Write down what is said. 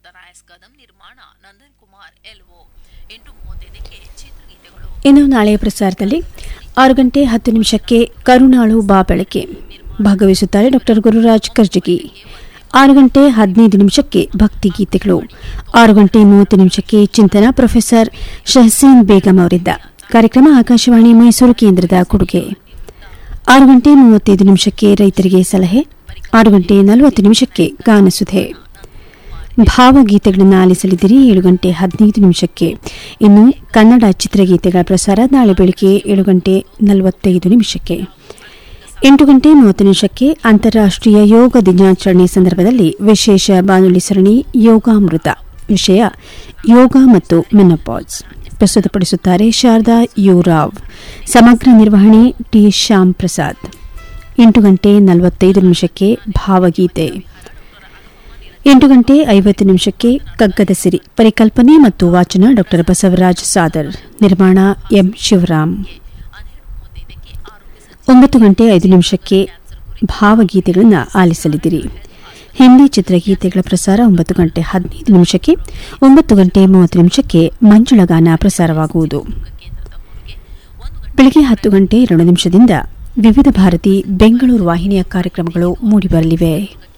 doctor Kadam ನಿರ್ಮಾಣ Nandan Kumar LO ಎಂಟು ಮೂವತ್ತೈದಕ್ಕೆ ಚಿತ್ರಗೀತೆಗಳು ಇನ್ನು ನಾಳೆಯ ಪ್ರಸಾರದಲ್ಲಿ ಆರು ಗಂಟೆ ಹತ್ತು ನಿಮಿಷಕ್ಕೆ ಕರುಣಾಳು ಬಾ ಬೆಳಕೆ ಭಾಗವಹಿಸುತ್ತಾರೆ ಡಾಕ್ಟರ್ ಗುರುರಾಜ್ ಕರ್ಜಗಿ ಆರು ಗಂಟೆ ಹದಿನೈದು ನಿಮಿಷಕ್ಕೆ ಭಕ್ತಿಗೀತೆಗಳು ಆರು ಗಂಟೆ ಮೂವತ್ತು ನಿಮಿಷಕ್ಕೆ ಚಿಂತನ ಪ್ರೊಫೆಸರ್ ಶಹಸೀನ್ ಬೇಗಂ ಅವರಿಂದ ಕಾರ್ಯಕ್ರಮ ಆಕಾಶವಾಣಿ ಮೈಸೂರು ಕೇಂದ್ರದ ಕೊಡುಗೆ ಆರು ಗಂಟೆ ಮೂವತ್ತೈದು ನಿಮಿಷಕ್ಕೆ ರೈತರಿಗೆ ಸಲಹೆ ಆರು ಗಂಟೆ ನಲವತ್ತು ನಿಮಿಷಕ್ಕೆ ಗಾನಸುಧೆ ಭಾವಗೀತೆಗಳನ್ನು ಆಲಿಸಲಿದ್ದೀರಿ ಏಳು ಗಂಟೆ ಹದಿನೈದು ನಿಮಿಷಕ್ಕೆ ಇನ್ನು ಕನ್ನಡ ಚಿತ್ರಗೀತೆಗಳ ಪ್ರಸಾರ ನಾಳೆ ಬೆಳಗ್ಗೆ ಏಳು ಗಂಟೆ ನಲವತ್ತೈದು ನಿಮಿಷಕ್ಕೆ ಎಂಟು ಗಂಟೆ ಮೂವತ್ತು ನಿಮಿಷಕ್ಕೆ ಅಂತಾರಾಷ್ಟ್ರೀಯ ಯೋಗ ದಿನಾಚರಣೆ ಸಂದರ್ಭದಲ್ಲಿ ವಿಶೇಷ ಬಾನುಲಿ ಸರಣಿ ಯೋಗಾಮೃತ ವಿಷಯ ಯೋಗ ಮತ್ತು ಮೆನಪಾಸ್ ಪ್ರಸ್ತುತಪಡಿಸುತ್ತಾರೆ ಶಾರದಾ ಯುರಾವ್ ಸಮಗ್ರ ನಿರ್ವಹಣೆ ಟಿ ಶ್ಯಾಮ್ ಪ್ರಸಾದ್ ಎಂಟು ಗಂಟೆ ನಲವತ್ತೈದು ನಿಮಿಷಕ್ಕೆ ಭಾವಗೀತೆ ಎಂಟು ಗಂಟೆ ಐವತ್ತು ನಿಮಿಷಕ್ಕೆ ಕಗ್ಗದ ಸಿರಿ ಪರಿಕಲ್ಪನೆ ಮತ್ತು ವಾಚನ ಡಾಕ್ಟರ್ ಬಸವರಾಜ್ ಸಾದರ್ ನಿರ್ಮಾಣ ಎಂ ಶಿವರಾಮ್ ಒಂಬತ್ತು ಗಂಟೆ ಐದು ನಿಮಿಷಕ್ಕೆ ಭಾವಗೀತೆಗಳನ್ನು ಆಲಿಸಲಿದ್ದೀರಿ ಹಿಂದಿ ಚಿತ್ರಗೀತೆಗಳ ಪ್ರಸಾರ ಒಂಬತ್ತು ಗಂಟೆ ಹದಿನೈದು ನಿಮಿಷಕ್ಕೆ ಒಂಬತ್ತು ಗಂಟೆ ಮೂವತ್ತು ನಿಮಿಷಕ್ಕೆ ಮಂಜುಳಗಾನ ಪ್ರಸಾರವಾಗುವುದು ಬೆಳಗ್ಗೆ ಹತ್ತು ಗಂಟೆ ಎರಡು ನಿಮಿಷದಿಂದ ವಿವಿಧ ಭಾರತಿ ಬೆಂಗಳೂರು ವಾಹಿನಿಯ ಕಾರ್ಯಕ್ರಮಗಳು ಮೂಡಿಬರಲಿವೆ